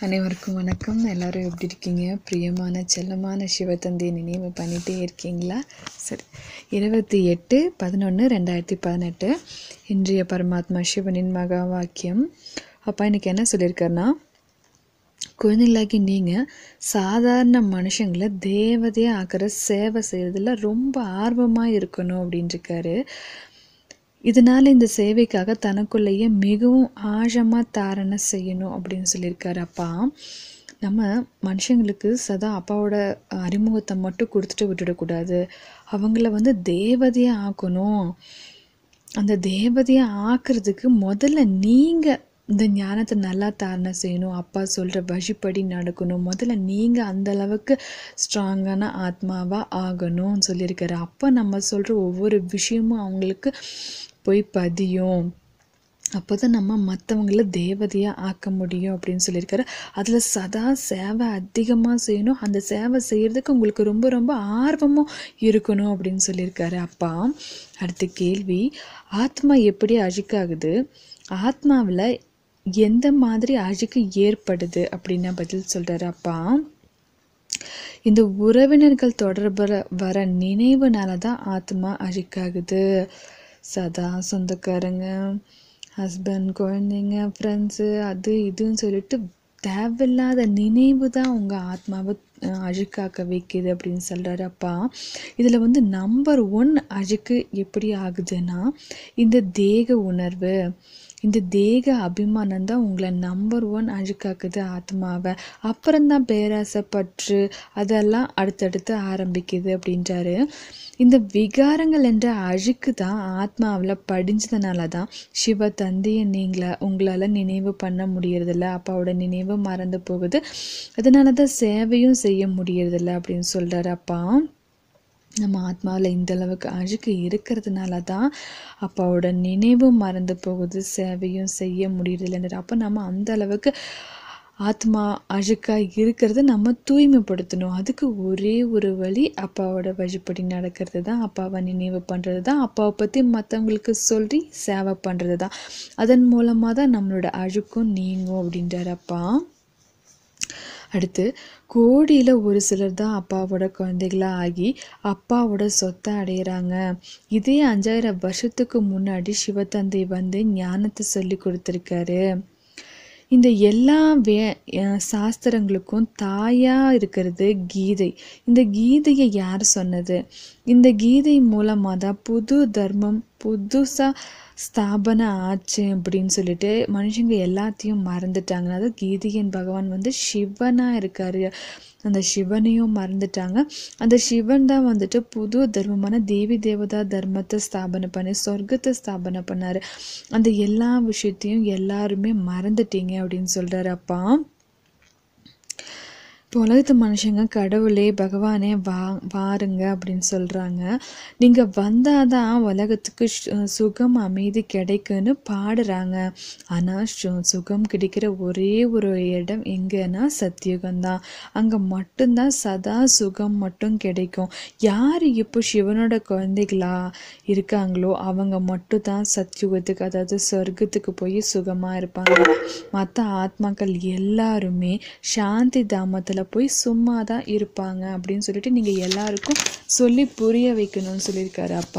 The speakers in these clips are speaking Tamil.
அனைவருக்கும் வணக்கம் எல்லாரும் எப்படி இருக்கீங்க பிரியமான செல்லமான சிவத்தந்தை நினைவு பண்ணிகிட்டே இருக்கீங்களா சரி இருபத்தி எட்டு பதினொன்று ரெண்டாயிரத்தி பதினெட்டு இன்றைய பரமாத்மா சிவனின் மகா வாக்கியம் அப்பா இன்னைக்கு என்ன சொல்லியிருக்காருன்னா குழந்தைகளாகி நீங்கள் சாதாரண மனுஷங்களை தேவதையாக ஆக்கிற சேவை செய்கிறதுல ரொம்ப ஆர்வமாக இருக்கணும் அப்படின்ட்டுருக்காரு இதனால் இந்த சேவைக்காக தனக்குள்ளேயே மிகவும் ஆழமாக தாரணை செய்யணும் அப்படின்னு சொல்லியிருக்காரு அப்பா நம்ம மனுஷங்களுக்கு சதா அப்பாவோட அறிமுகத்தை மட்டும் கொடுத்துட்டு விட்டுடக்கூடாது அவங்கள வந்து தேவதையாக ஆக்கணும் அந்த தேவதையை ஆக்குறதுக்கு முதல்ல நீங்கள் இந்த ஞானத்தை நல்லா தாரணை செய்யணும் அப்பா சொல்கிற வழிப்படி நடக்கணும் முதல்ல நீங்கள் அந்த அளவுக்கு ஸ்ட்ராங்கான ஆத்மாவாக ஆகணும்னு சொல்லியிருக்காரு அப்போ நம்ம சொல்கிற ஒவ்வொரு விஷயமும் அவங்களுக்கு போய் பதியும் அப்போ தான் நம்ம மற்றவங்கள தேவதையாக ஆக்க முடியும் அப்படின்னு சொல்லியிருக்காரு அதில் சதா சேவை அதிகமாக செய்யணும் அந்த சேவை செய்கிறதுக்கு உங்களுக்கு ரொம்ப ரொம்ப ஆர்வமும் இருக்கணும் அப்படின்னு சொல்லியிருக்காரு அப்பா அடுத்த கேள்வி ஆத்மா எப்படி அழுக்காகுது ஆத்மாவில் எந்த மாதிரி அழுக்கு ஏற்படுது அப்படின்னு பதில் சொல்கிறாரு அப்பா இந்த உறவினர்கள் தொடர்பில் வர நினைவுனால தான் ஆத்மா அழுக்காகுது சதா சொந்தக்காரங்க ஹஸ்பண்ட் குழந்தைங்க ஃப்ரெண்ட்ஸு அது இதுன்னு சொல்லிட்டு தேவையில்லாத நினைவு தான் உங்கள் ஆத்மாவை அழுக்காக்க வைக்குது அப்படின்னு சொல்கிறாரு அப்பா இதில் வந்து நம்பர் ஒன் அழுக்கு எப்படி ஆகுதுன்னா இந்த தேக உணர்வு இந்த தேக அபிமானம் தான் உங்களை நம்பர் ஒன் அழுக்காக்குது ஆத்மாவை அப்புறம்தான் பேராசைப்பற்று அதெல்லாம் அடுத்தடுத்து ஆரம்பிக்குது அப்படின்றாரு இந்த விகாரங்கள் என்ற அழுக்கு தான் ஆத்மாவில் படிஞ்சதுனால தான் சிவ தந்தையை நீங்கள உங்களால் நினைவு பண்ண முடியறதில்ல அப்பாவோட நினைவு மறந்து போகுது அதனால தான் சேவையும் செய்ய முடியறதில்ல அப்படின்னு சொல்கிறாரு அப்பா நம்ம ஆத்மாவில் இந்த அளவுக்கு அழுக்கு இருக்கிறதுனால தான் அப்பாவோட நினைவும் மறந்து போகுது சேவையும் செய்ய முடியறதில்லைன்ற அப்போ நம்ம அந்த அளவுக்கு ஆத்மா அழுக்காக இருக்கிறத நம்ம தூய்மைப்படுத்தணும் அதுக்கு ஒரே ஒரு வழி அப்பாவோட வழிப்படி நடக்கிறது தான் அப்பாவை நினைவு பண்ணுறது தான் அப்பாவை பற்றி மற்றவங்களுக்கு சொல்லி சேவை பண்ணுறது தான் அதன் மூலமாக தான் நம்மளோட அழுக்கும் நீங்கும் அப்படின்றார் அப்பா அடுத்து கோடியில் ஒரு சிலர் தான் அப்பாவோட குழந்தைகளாக ஆகி அப்பாவோட சொத்தை அடையிறாங்க இதே அஞ்சாயிரம் வருஷத்துக்கு முன்னாடி சிவத்தந்தை வந்து ஞானத்தை சொல்லி கொடுத்துருக்காரு இந்த எல்லா வே சாஸ்திரங்களுக்கும் தாயாக இருக்கிறது கீதை இந்த கீதையை யார் சொன்னது இந்த கீதை மூலமாக தான் புது தர்மம் புதுசாக ஸ்தாபனை ஆச்சு அப்படின்னு சொல்லிட்டு மனுஷங்க எல்லாத்தையும் மறந்துட்டாங்க அதாவது கீதையின் பகவான் வந்து சிவனாக இருக்காரு அந்த சிவனையும் மறந்துட்டாங்க அந்த சிவன் தான் வந்துட்டு புது தர்மமான தேவி தேவதா தர்மத்தை ஸ்தாபனை பண்ணி சொர்க்கத்தை ஸ்தாபனை பண்ணார் அந்த எல்லா விஷயத்தையும் எல்லாருமே மறந்துட்டீங்க அப்படின்னு சொல்கிறாரு அப்பா இப்போ உலகத்து மனுஷங்க கடவுளே பகவானே வா வாருங்க அப்படின்னு சொல்கிறாங்க நீங்கள் வந்தால் தான் உலகத்துக்கு சுகம் அமைதி கிடைக்குன்னு பாடுறாங்க ஆனால் சுகம் கிடைக்கிற ஒரே ஒரு இடம் எங்கன்னா சத்தியுகம்தான் அங்கே மட்டும்தான் சதா சுகம் மட்டும் கிடைக்கும் யார் இப்போ சிவனோட குழந்தைகளா இருக்காங்களோ அவங்க மட்டும் தான் சத்தியுகத்துக்கு அதாவது சொர்க்கத்துக்கு போய் சுகமாக இருப்பாங்க மற்ற ஆத்மாக்கள் எல்லாருமே சாந்தி தாமத்தில் அதில் போய் சும்மா தான் இருப்பாங்க அப்படின்னு சொல்லிட்டு நீங்கள் எல்லாருக்கும் சொல்லி புரிய வைக்கணும்னு சொல்லியிருக்காரு அப்பா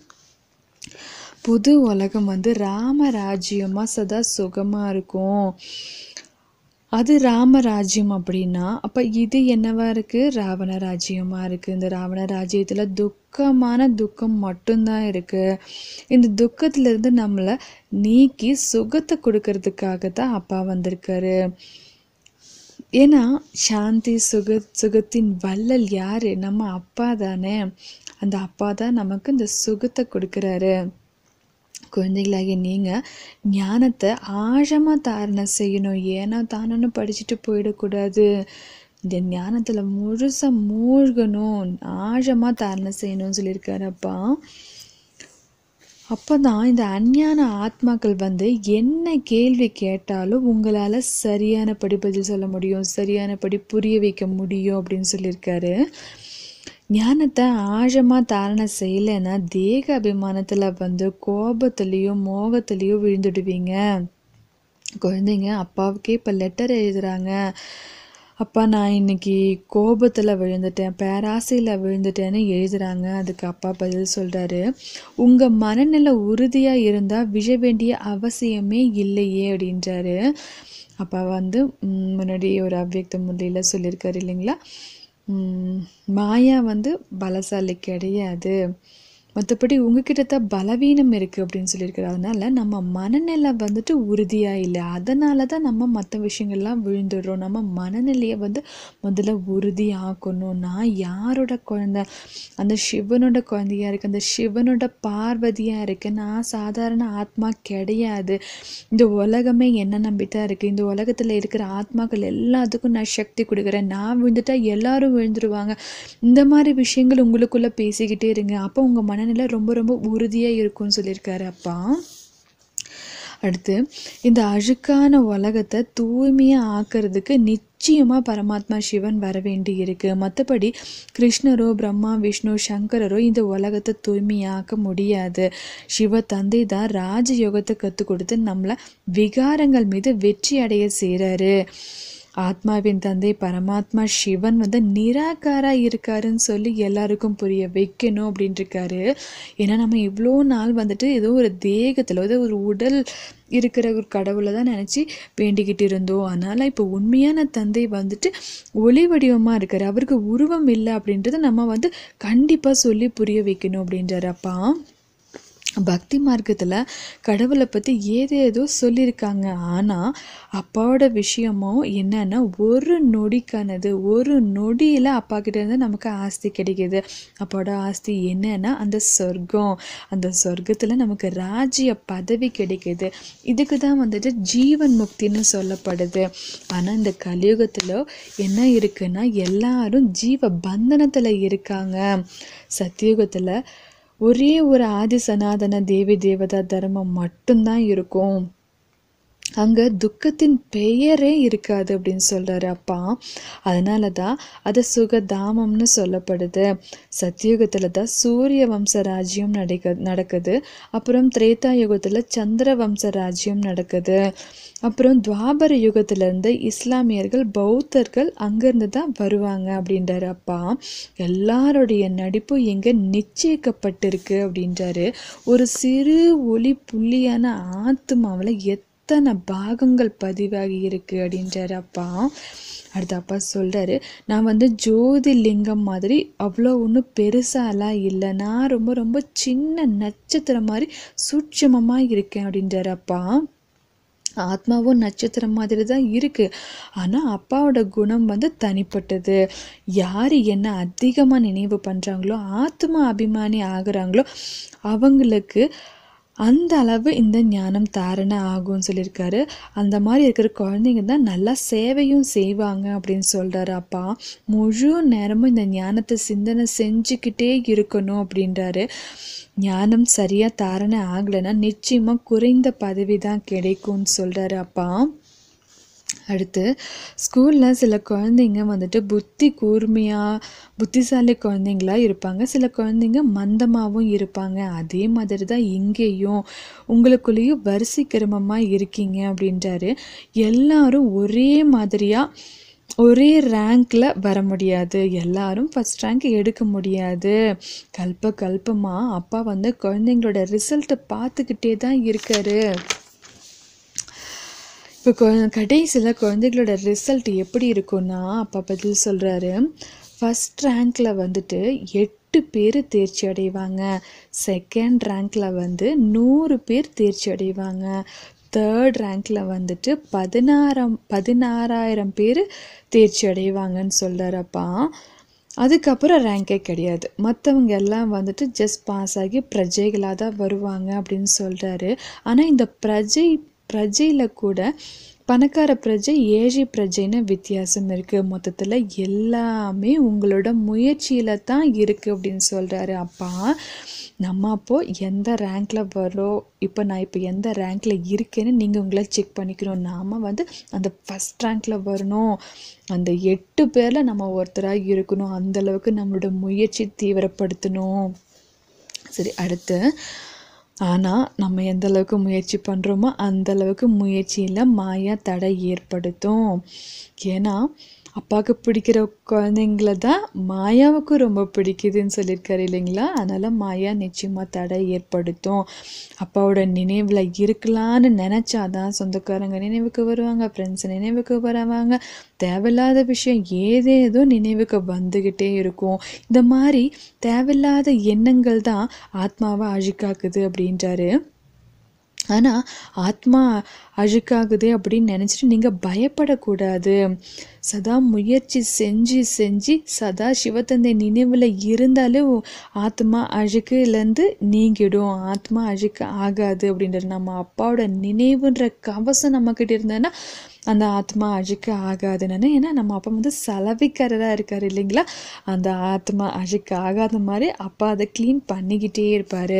புது உலகம் வந்து ராமராஜ்யமாக சதா சுகமாக இருக்கும் அது ராமராஜ்யம் அப்படின்னா அப்போ இது என்னவா இருக்குது ராவண ராஜ்யமாக இருக்குது இந்த ராவண ராஜ்யத்தில் துக்கமான துக்கம் மட்டும்தான் இருக்குது இந்த துக்கத்திலிருந்து நம்மளை நீக்கி சுகத்தை கொடுக்கறதுக்காக தான் அப்பா வந்திருக்காரு ஏன்னா சாந்தி சுக சுகத்தின் வள்ளல் யார் நம்ம அப்பா தானே அந்த அப்பா தான் நமக்கு இந்த சுகத்தை கொடுக்குறாரு குழந்தைகளாகிய நீங்கள் ஞானத்தை ஆழமாக தாரணை செய்யணும் ஏன்னா தானன்னு படிச்சுட்டு போயிடக்கூடாது இந்த ஞானத்தில் முழுசாக மூழ்கணும் ஆழமாக தாரணை செய்யணும்னு சொல்லியிருக்காரு அப்பா அப்போ தான் இந்த அஞ்ஞான ஆத்மாக்கள் வந்து என்ன கேள்வி கேட்டாலும் உங்களால் சரியானபடி பதில் சொல்ல முடியும் சரியானபடி புரிய வைக்க முடியும் அப்படின்னு சொல்லியிருக்காரு ஞானத்தை ஆழமாக தாரணை செய்யலைன்னா தேக அபிமானத்தில் வந்து கோபத்துலேயும் மோகத்துலேயும் விழுந்துடுவீங்க குழந்தைங்க அப்பாவுக்கே இப்போ லெட்டர் எழுதுகிறாங்க அப்பா நான் இன்னைக்கு கோபத்தில் விழுந்துட்டேன் பேராசையில் விழுந்துட்டேன்னு எழுதுகிறாங்க அதுக்கு அப்பா பதில் சொல்கிறாரு உங்கள் மனநிலை உறுதியாக இருந்தால் விழ வேண்டிய அவசியமே இல்லையே அப்படின்றாரு அப்பா வந்து ம், முன்னாடி ஒரு அவ்வியக்த முறையில் சொல்லியிருக்காரு இல்லைங்களா ம், மாயா வந்து பலசாலி கிடையாது மற்றபடி உங்ககிட்ட தான் பலவீனம் இருக்குது அப்படின்னு சொல்லியிருக்காரு அதனால நம்ம மனநிலை வந்துட்டு உறுதியாக இல்லை அதனால தான் நம்ம மற்ற விஷயங்கள்லாம் விழுந்துடுறோம் நம்ம மனநிலையை வந்து முதல்ல உறுதியாக்கணும் நான் யாரோட குழந்தை அந்த சிவனோட குழந்தையா இருக்கு அந்த சிவனோட பார்வதியாக இருக்கு நான் சாதாரண ஆத்மா கிடையாது இந்த உலகமே என்ன நம்பி தான் இருக்குது இந்த உலகத்தில் இருக்கிற ஆத்மாக்கள் எல்லாத்துக்கும் நான் சக்தி கொடுக்குறேன் நான் விழுந்துட்டா எல்லாரும் விழுந்துருவாங்க இந்த மாதிரி விஷயங்கள் உங்களுக்குள்ளே பேசிக்கிட்டே இருங்க அப்போ உங்கள் மனநிலை ரொம்ப ரொம்ப உறுதியாக இருக்கும்னு சொல்லியிருக்காரு அப்பா அடுத்து இந்த அழுக்கான உலகத்தை தூய்மையாக ஆக்கிறதுக்கு நிச்சயமாக பரமாத்மா சிவன் வர வேண்டி இருக்கு மற்றபடி கிருஷ்ணரோ பிரம்மா விஷ்ணு சங்கரரோ இந்த உலகத்தை தூய்மையாக்க முடியாது சிவ தந்தை தான் ராஜயோகத்தை கற்றுக் கொடுத்து நம்மளை விகாரங்கள் மீது வெற்றி அடைய செய்கிறாரு ஆத்மாவின் தந்தை பரமாத்மா சிவன் வந்து நிராகாரா இருக்காருன்னு சொல்லி எல்லாருக்கும் புரிய வைக்கணும் அப்படின்னு இருக்காரு ஏன்னா நம்ம இவ்வளோ நாள் வந்துட்டு ஏதோ ஒரு தேகத்தில் ஏதோ ஒரு உடல் இருக்கிற ஒரு கடவுளை தான் நினச்சி வேண்டிக்கிட்டு இருந்தோம் அதனால் இப்போ உண்மையான தந்தை வந்துட்டு ஒளி வடிவமாக இருக்காரு அவருக்கு உருவம் இல்லை அப்படின்றத நம்ம வந்து கண்டிப்பாக சொல்லி புரிய வைக்கணும் அப்படின்றாரு அப்பா பக்தி மார்க்கத்தில் கடவுளை பற்றி ஏதேதோ சொல்லியிருக்காங்க ஆனால் அப்பாவோட விஷயமும் என்னன்னா ஒரு நொடிக்கானது ஒரு நொடியில் அப்பா கிட்ட இருந்து நமக்கு ஆஸ்தி கிடைக்குது அப்பாவோட ஆஸ்தி என்னன்னா அந்த சொர்க்கம் அந்த சொர்க்கத்தில் நமக்கு ராஜ்ய பதவி கிடைக்குது இதுக்கு தான் வந்துட்டு ஜீவன் முக்தின்னு சொல்லப்படுது ஆனால் இந்த கலியுகத்தில் என்ன இருக்குன்னா எல்லாரும் ஜீவ பந்தனத்தில் இருக்காங்க சத்தியுகத்தில் ஒரே ஒரு ஆதி சனாதன தேவி தேவதா தர்மம் மட்டும்தான் இருக்கும் அங்கே துக்கத்தின் பெயரே இருக்காது அப்படின்னு சொல்கிறாரு அப்பா அதனால தான் அது சுகதாமம்னு சொல்லப்படுது சத்தியுகத்தில் தான் சூரிய வம்ச ராஜ்யம் நடக்க நடக்குது அப்புறம் திரேதா யுகத்தில் சந்திர வம்ச ராஜ்யம் நடக்குது அப்புறம் துவாபர யுகத்திலேருந்து இஸ்லாமியர்கள் பௌத்தர்கள் அங்கேருந்து தான் வருவாங்க அப்படின்றாரு அப்பா எல்லாருடைய நடிப்பும் எங்கே நிச்சயிக்கப்பட்டிருக்கு அப்படின்றாரு ஒரு சிறு ஒளி புள்ளியான ஆத்மாவில் எத்தனை பாகங்கள் பதிவாகி இருக்கு அப்படின்றாரு அப்பா அடுத்து அப்பா சொல்கிறாரு நான் வந்து ஜோதி லிங்கம் மாதிரி அவ்வளோ ஒன்றும் பெருசாலாம் இல்லை நான் ரொம்ப ரொம்ப சின்ன நட்சத்திரம் மாதிரி சூட்சமமாக இருக்கேன் அப்படின்றாரு அப்பா ஆத்மாவும் நட்சத்திரம் மாதிரி தான் இருக்குது ஆனால் அப்பாவோட குணம் வந்து தனிப்பட்டது யார் என்ன அதிகமாக நினைவு பண்ணுறாங்களோ ஆத்மா அபிமானி ஆகுறாங்களோ அவங்களுக்கு அந்த அளவு இந்த ஞானம் தாரண ஆகும்னு சொல்லியிருக்காரு அந்த மாதிரி இருக்கிற குழந்தைங்க தான் நல்லா சேவையும் செய்வாங்க அப்படின்னு சொல்கிறாரு அப்பா முழு நேரமும் இந்த ஞானத்தை சிந்தனை செஞ்சுக்கிட்டே இருக்கணும் அப்படின்றாரு ஞானம் சரியாக தாரண ஆகலைன்னா நிச்சயமாக குறைந்த பதவி தான் கிடைக்கும்னு சொல்கிறாரு அப்பா அடுத்து ஸ்கூலில் சில குழந்தைங்க வந்துட்டு புத்தி கூர்மையாக புத்திசாலி குழந்தைங்களா இருப்பாங்க சில குழந்தைங்க மந்தமாகவும் இருப்பாங்க அதே மாதிரி தான் இங்கேயும் உங்களுக்குள்ளேயும் வரிசை கிரமமாக இருக்கீங்க அப்படின்றாரு எல்லாரும் ஒரே மாதிரியாக ஒரே ரேங்க்கில் வர முடியாது எல்லாரும் ஃபஸ்ட் ரேங்க் எடுக்க முடியாது கல்ப கல்பமாக அப்பா வந்து குழந்தைங்களோட ரிசல்ட்டை பார்த்துக்கிட்டே தான் இருக்காரு இப்போ கொ- கடைசியில் குழந்தைகளோட ரிசல்ட் எப்படி இருக்கும்னா அப்பா பதில் சொல்கிறாரு ஃபஸ்ட் ரேங்க்கில் வந்துட்டு எட்டு பேர் தேர்ச்சி அடைவாங்க செகண்ட் ரேங்க்கில் வந்து நூறு பேர் தேர்ச்சி அடைவாங்க தேர்ட் ரேங்க்கில் வந்துட்டு பதினாறாம் பதினாறாயிரம் பேர் தேர்ச்சி அடைவாங்கன்னு சொல்கிறாரப்பா அதுக்கப்புறம் ரேங்கே கிடையாது மற்றவங்க எல்லாம் வந்துட்டு ஜஸ்ட் பாஸ் ஆகி பிரஜைகளாக தான் வருவாங்க அப்படின்னு சொல்கிறாரு ஆனால் இந்த பிரஜை பிரஜையில் கூட பணக்கார பிரஜை ஏழை பிரஜைன்னு வித்தியாசம் இருக்குது மொத்தத்தில் எல்லாமே உங்களோட முயற்சியில் தான் இருக்குது அப்படின்னு சொல்கிறாரு அப்பா நம்ம அப்போது எந்த ரேங்க்கில் வரோம் இப்போ நான் இப்போ எந்த ரேங்க்கில் இருக்கேன்னு நீங்கள் உங்களை செக் பண்ணிக்கணும் நாம் வந்து அந்த ஃபஸ்ட் ரேங்க்கில் வரணும் அந்த எட்டு பேரில் நம்ம ஒருத்தராக இருக்கணும் அந்த அளவுக்கு நம்மளோட முயற்சி தீவிரப்படுத்தணும் சரி அடுத்து ஆனால் நம்ம எந்த அளவுக்கு முயற்சி பண்ணுறோமோ அந்த அளவுக்கு முயற்சியில் மாயா தடை ஏற்படுத்தும் ஏன்னா அப்பாவுக்கு பிடிக்கிற குழந்தைங்கள தான் மாயாவுக்கு ரொம்ப பிடிக்குதுன்னு சொல்லியிருக்காரு இல்லைங்களா அதனால் மாயா நிச்சயமாக தடை ஏற்படுத்தும் அப்பாவோட நினைவில் இருக்கலான்னு நினச்சாதான் சொந்தக்காரங்க நினைவுக்கு வருவாங்க ஃப்ரெண்ட்ஸ் நினைவுக்கு வருவாங்க தேவையில்லாத விஷயம் ஏதேதோ நினைவுக்கு வந்துக்கிட்டே இருக்கும் இந்த மாதிரி தேவையில்லாத எண்ணங்கள் தான் ஆத்மாவை அழுக்காக்குது அப்படின்றாரு ஆனால் ஆத்மா அழுக்காகுது அப்படின்னு நினச்சிட்டு நீங்கள் பயப்படக்கூடாது சதா முயற்சி செஞ்சு செஞ்சு சதா சிவத்தந்தை நினைவில் இருந்தாலே உ- ஆத்மா அழுக்குலேருந்து நீங்கிடும் ஆத்மா அழுக்கு ஆகாது அப்படின்றது நம்ம அப்பாவோட நினைவுன்ற கவசம் நம்மக்கிட்ட இருந்ததுன்னா அந்த ஆத்மா அழுக்கு ஆகாதுன்னு ஏன்னா நம்ம அப்பா வந்து சலவிக்காரராக இருக்கார் இல்லைங்களா அந்த ஆத்மா அழுக்கு ஆகாத மாதிரி அப்பா அதை க்ளீன் பண்ணிக்கிட்டே இருப்பார்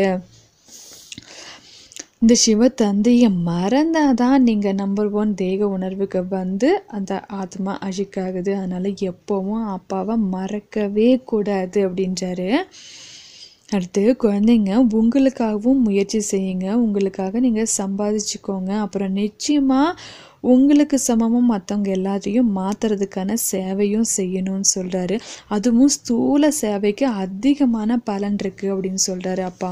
இந்த சிவ தந்தையை மறந்தாதான் நீங்கள் நம்பர் ஒன் தேக உணர்வுக்கு வந்து அந்த ஆத்மா அழுக்காகுது அதனால் எப்போவும் அப்பாவை மறக்கவே கூடாது அப்படின்றாரு அடுத்து குழந்தைங்க உங்களுக்காகவும் முயற்சி செய்யுங்க உங்களுக்காக நீங்கள் சம்பாதிச்சுக்கோங்க அப்புறம் நிச்சயமாக உங்களுக்கு சமமாக மற்றவங்க எல்லாத்தையும் மாற்றுறதுக்கான சேவையும் செய்யணும்னு சொல்கிறாரு அதுவும் ஸ்தூல சேவைக்கு அதிகமான பலன் இருக்குது அப்படின்னு சொல்கிறாரு அப்பா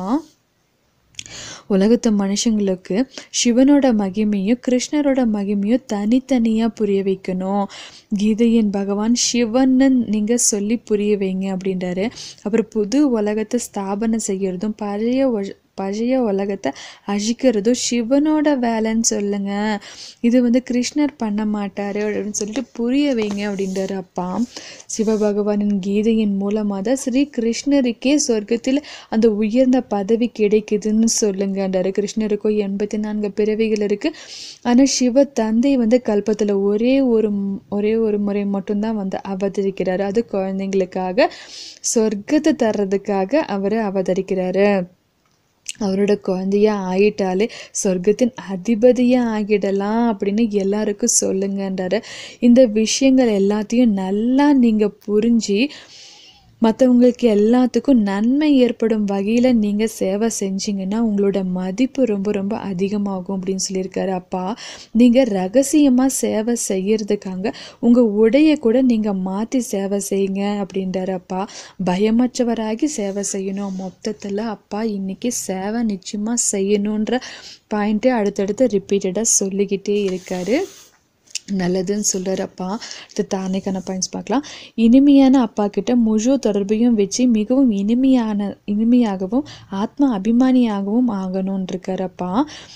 உலகத்து மனுஷங்களுக்கு சிவனோட மகிமையும் கிருஷ்ணரோட மகிமையும் தனித்தனியாக புரிய வைக்கணும் கீதையின் பகவான் சிவன்னு நீங்கள் சொல்லி புரிய வைங்க அப்படின்றாரு அப்புறம் புது உலகத்தை ஸ்தாபனை செய்யறதும் பழைய ஒ- பழைய உலகத்தை அழிக்கிறதும் சிவனோட வேலைன்னு சொல்லுங்க இது வந்து கிருஷ்ணர் பண்ண மாட்டாரு அப்படின்னு சொல்லிட்டு புரிய வைங்க அப்படின்றாரு அப்பா சிவபகவானின் கீதையின் மூலமாக தான் ஸ்ரீ கிருஷ்ணருக்கே சொர்க்கத்தில் அந்த உயர்ந்த பதவி கிடைக்குதுன்னு சொல்லுங்கன்றாரு கிருஷ்ணருக்கும் எண்பத்தி நான்கு பிறவிகள் இருக்கு ஆனால் சிவ தந்தை வந்து கல்பத்தில் ஒரே ஒரு மு- ஒரே ஒரு முறை மட்டும்தான் வந்து அவதரிக்கிறாரு அது குழந்தைங்களுக்காக சொர்க்கத்தை தர்றதுக்காக அவர் அவதரிக்கிறாரு அவரோட குழந்தையா ஆயிட்டாலே சொர்க்கத்தின் அதிபதியா ஆகிடலாம் அப்படின்னு எல்லாருக்கும் சொல்லுங்கன்றாரு இந்த விஷயங்கள் எல்லாத்தையும் நல்லா நீங்க புரிஞ்சு மற்றவங்களுக்கு எல்லாத்துக்கும் நன்மை ஏற்படும் வகையில் நீங்கள் சேவை செஞ்சீங்கன்னா உங்களோட மதிப்பு ரொம்ப ரொம்ப அதிகமாகும் அப்படின்னு சொல்லியிருக்காரு அப்பா நீங்கள் ரகசியமாக சேவை செய்யறதுக்காக உங்கள் உடையை கூட நீங்கள் மாற்றி சேவை செய்யுங்க அப்படின்றாரு அப்பா பயமற்றவராகி சேவை செய்யணும் மொத்தத்தில் அப்பா இன்னைக்கு சேவை நிச்சயமாக செய்யணுன்ற பாயிண்ட்டே அடுத்தடுத்து ரிப்பீட்டடாக சொல்லிக்கிட்டே இருக்காரு நல்லதுன்னு சொல்கிறாரப்பா அடுத்து தானேக்கான பாயிண்ட்ஸ் பார்க்கலாம் இனிமையான அப்பா கிட்ட முழு தொடர்பையும் வச்சு மிகவும் இனிமையான இனிமையாகவும் ஆத்ம அபிமானியாகவும் ஆகணும்னு இருக்காரப்பா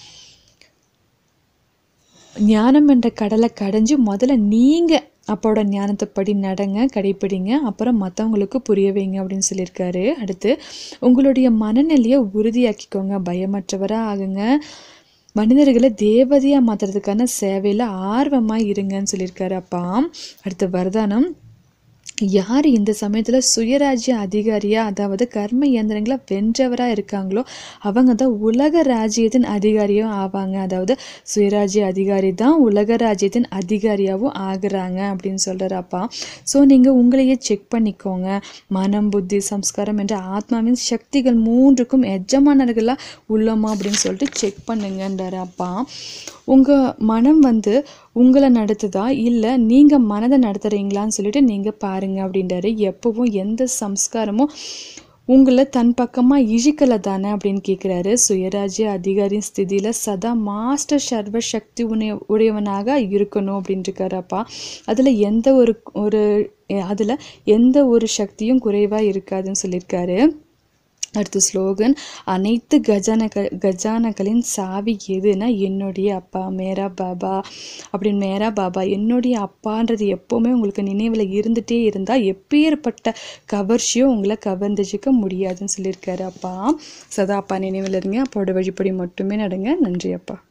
ஞானம் என்ற கடலை கடைஞ்சு முதல்ல நீங்கள் அப்பாவோட ஞானத்தை படி நடங்க கடைப்பிடிங்க அப்புறம் மற்றவங்களுக்கு புரிய வைங்க அப்படின்னு சொல்லியிருக்காரு அடுத்து உங்களுடைய மனநிலையை உறுதியாக்கிக்கோங்க பயமற்றவராக ஆகுங்க மனிதர்களை தேவதையாக மாற்றுறதுக்கான சேவையில் ஆர்வமாக இருங்கன்னு சொல்லியிருக்காரு அப்பா அடுத்து வரதானம் யார் இந்த சமயத்தில் சுயராஜ்ய அதிகாரியா அதாவது கர்ம இயந்திரங்களை வென்றவராக இருக்காங்களோ அவங்க தான் உலக ராஜ்யத்தின் அதிகாரியும் ஆவாங்க அதாவது சுயராஜ்ய அதிகாரி தான் உலக ராஜ்யத்தின் அதிகாரியாகவும் ஆகுறாங்க அப்படின்னு சொல்கிறாரு அப்பா ஸோ நீங்கள் உங்களையே செக் பண்ணிக்கோங்க மனம் புத்தி சம்ஸ்காரம் என்ற ஆத்மாவின் சக்திகள் மூன்றுக்கும் எஜமானர்களாக உள்ளோமா அப்படின்னு சொல்லிட்டு செக் பண்ணுங்கன்றாரு அப்பா உங்கள் மனம் வந்து உங்களை நடத்துதா இல்லை நீங்கள் மனதை நடத்துகிறீங்களான்னு சொல்லிட்டு நீங்கள் பாருங்க அப்படின்றாரு எப்பவும் எந்த சம்ஸ்காரமும் உங்களை தன் பக்கமாக இழுக்கலை தானே அப்படின்னு கேட்குறாரு சுயராஜ்ய அதிகாரி ஸ்திதியில் சதா மாஸ்டர் சர்வ சக்தி உடைய உடையவனாக இருக்கணும் அப்படின்ட்டுருக்காரு அப்பா அதில் எந்த ஒரு ஒரு அதில் எந்த ஒரு சக்தியும் குறைவாக இருக்காதுன்னு சொல்லியிருக்காரு அடுத்த ஸ்லோகன் அனைத்து கஜானக கஜானகளின் சாவி எதுனா என்னுடைய அப்பா மேரா பாபா அப்படின்னு மேரா பாபா என்னுடைய அப்பான்றது எப்போவுமே உங்களுக்கு நினைவில் இருந்துகிட்டே இருந்தால் எப்பேற்பட்ட கவர்ச்சியும் உங்களை கவர்ந்துச்சிக்க முடியாதுன்னு சொல்லியிருக்காரு அப்பா சதா அப்பா நினைவில் இருங்க அப்பாவோட வழிப்படி மட்டுமே நடுங்க நன்றி அப்பா